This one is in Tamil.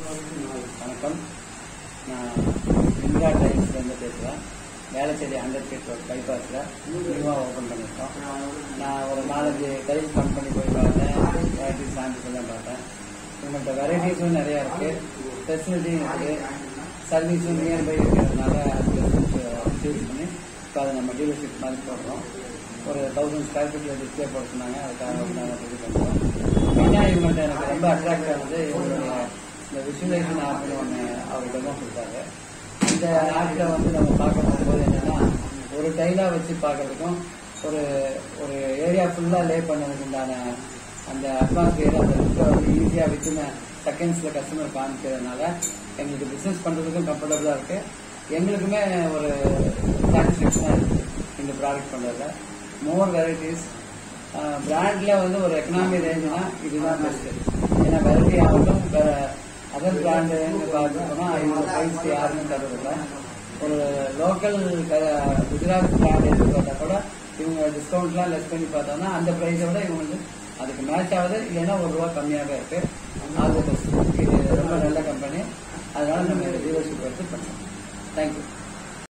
வணக்கம் நான் இந்திரா டைம்ஸ்லேருந்து பேசுகிறேன் வேளச்சேரி ஹண்ட்ரட் ஃபீட் ரோட் பைபாஸில் நியூவாக ஓப்பன் பண்ணியிருக்கோம் நான் ஒரு நாலஞ்சு டைல்ஸ் கம்பெனி போய் பார்த்தேன் வெரைட்டிஸ் சாம்பிள்ஸ் எல்லாம் பார்த்தேன் உங்கள்கிட்ட வெரைட்டிஸும் நிறையா இருக்குது ஃபெசிலிட்டியும் இருக்குது சர்வீஸும் நியர்பை இருக்கிறதுனால அது சூஸ் பண்ணி இப்போ அதை நம்ம டீலர்ஷிப் மாதிரி போடுறோம் ஒரு தௌசண்ட் ஸ்கொயர் ஃபீட்டில் டிஸ்பிளே போட சொன்னாங்க அதுக்காக வந்து நாங்கள் ரெடி பண்ணுறோம் மெயினாக இவங்கள்ட்ட எனக்கு ரொம்ப அட்ராக்ட் ஆனது இவங்களுடைய இந்த விஷுவலைசேஷன் ஆப்னு ஒன்று அவர் டெமோ கொடுத்தாரு இந்த ஆப்பில் வந்து நம்ம பார்க்க போகும்போது என்னன்னா ஒரு டைலாக வச்சு பார்க்கறதுக்கும் ஒரு ஒரு ஏரியா ஃபுல்லாக லே பண்ணதுக்கு உண்டான அந்த அட்மாஸ்பியர் அந்த லுக்கை வந்து ஈஸியாக வித்தின் செகண்ட்ஸில் கஸ்டமர் காமிக்கிறதுனால எங்களுக்கு பிஸ்னஸ் பண்ணுறதுக்கும் கம்ஃபர்டபுளாக இருக்குது எங்களுக்குமே ஒரு சாட்டிஸ்ஃபேக்ஷனாக இருக்குது இந்த ப்ராடக்ட் பண்ணுறதுல மோர் வெரைட்டிஸ் பிராண்ட்ல வந்து ஒரு எக்கனாமி ரேஞ்ச்னா இதுதான் பெஸ்ட் ஏன்னா வெரைட்டி ஆகட்டும் வேற அதர் பிராண்டுன்னு பார்த்தோம்னா ஐநூறு ப்ரைஸ் யாருமே தரதில்ல ஒரு லோக்கல் குஜராத் பிராண்ட் எடுத்து பார்த்தா கூட இவங்க டிஸ்கவுண்ட்லாம் லெஸ் பண்ணி பார்த்தோம்னா அந்த ப்ரைஸை விட இவங்க வந்து அதுக்கு மேட்ச் ஆகுது இல்லைன்னா ஒரு ரூபா கம்மியாகவே இருக்கு அது பெஸ்ட் இது ரொம்ப நல்ல கம்பெனி அதனால நம்ம டீலர்ஷிப் எடுத்து பண்ணுறோம் தேங்க்யூ